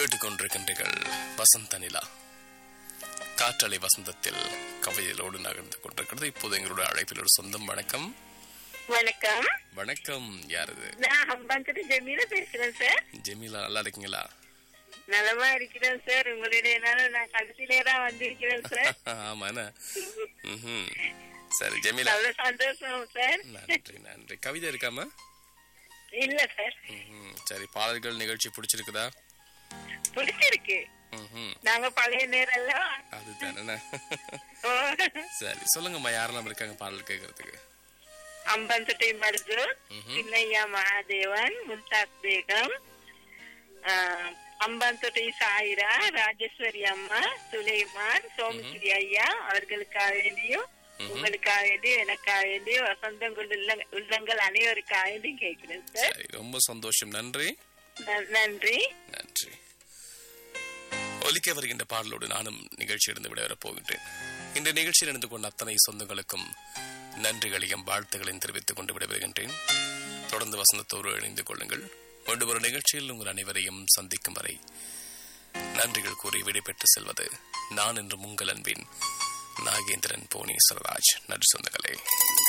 கேட்டுக்கொண்டிருக்கின்றீர்கள் வசந்த நிலா காற்றலை வசந்தத்தில் கவிதைகளோடு நகர்ந்து கொண்டிருக்கிறது இப்போது எங்களுடைய அழைப்பில் ஒரு சொந்தம் வணக்கம் வணக்கம் வணக்கம் யார் இது நான் அம்பாந்துட்டு ஜமீல பேசுறேன் சார் ஜெமீலா நல்லா இருக்கீங்களா நலமா இருக்கிறேன் சார் உங்களுடைய நாள் நான் கடைசியிலே தான் வந்திருக்கிறேன் சார் ஆமா என்ன ம்ஹும். சரி ஜெமீலா அவ்வளவு சந்தோஷம் சார் நன்றி நன்றி கவிதை இருக்காம இல்ல சார் ம்ஹும். சரி பாடல்கள் நிகழ்ச்சி பிடிச்சிருக்குதா பிடிச்சிருக்கு ம்ஹும். நாங்க பழைய நேரம் எல்லாம் அதுதானே ஓ, சரி சொல்லுங்கம்மா யாரெல்லாம் இருக்காங்க பாடல் கேட்கறதுக்கு அம்பந்தட்டை மருது ம்ஹும். சின்னையா மகாதேவன் மும்தாஸ் பேகம் ஆஹ், அம்பாந்தோட்டை சாயிரா ராஜேஸ்வரி அம்மா சுலைமான் சோமஸ்ரீ ஐயா அவர்களுக்காக வேண்டியும் உங்களுக்காக வேண்டியும் எனக்காக வேண்டியும் வசந்தங்கள் உள்ள- உள்ளங்கள் அனைவருக்காக வேண்டியும் கேட்கிறேன் சார் சரி ரொம்ப சந்தோஷம் நன்றி ந- நன்றி நன்றி ஒலிக்க வருகின்ற பாடலோடு நானும் நிகழ்ச்சியிலிருந்து விடைபெறப் போகின்றேன் இந்த நிகழ்ச்சியில் இணைந்து கொண்ட அத்தனை சொந்தங்களுக்கும் நன்றிகளையும் வாழ்த்துக்களையும் தெரிவித்துக் கொண்டு விடைபெறுகின்றேன் தொடர்ந்து வசந்தத்தோடு இணைந்து கொள்ளுங்கள் மீண்டும் ஒரு நிகழ்ச்சியில் உங்கள் அனைவரையும் சந்திக்கும் வரை நன்றிகள் கூறி விடைபெற்று செல்வது நான் என்று உங்கள் அன்பின் நாகேந்திரன் புவனேஸ்வரராஜ் நன்றி சொந்தங்களே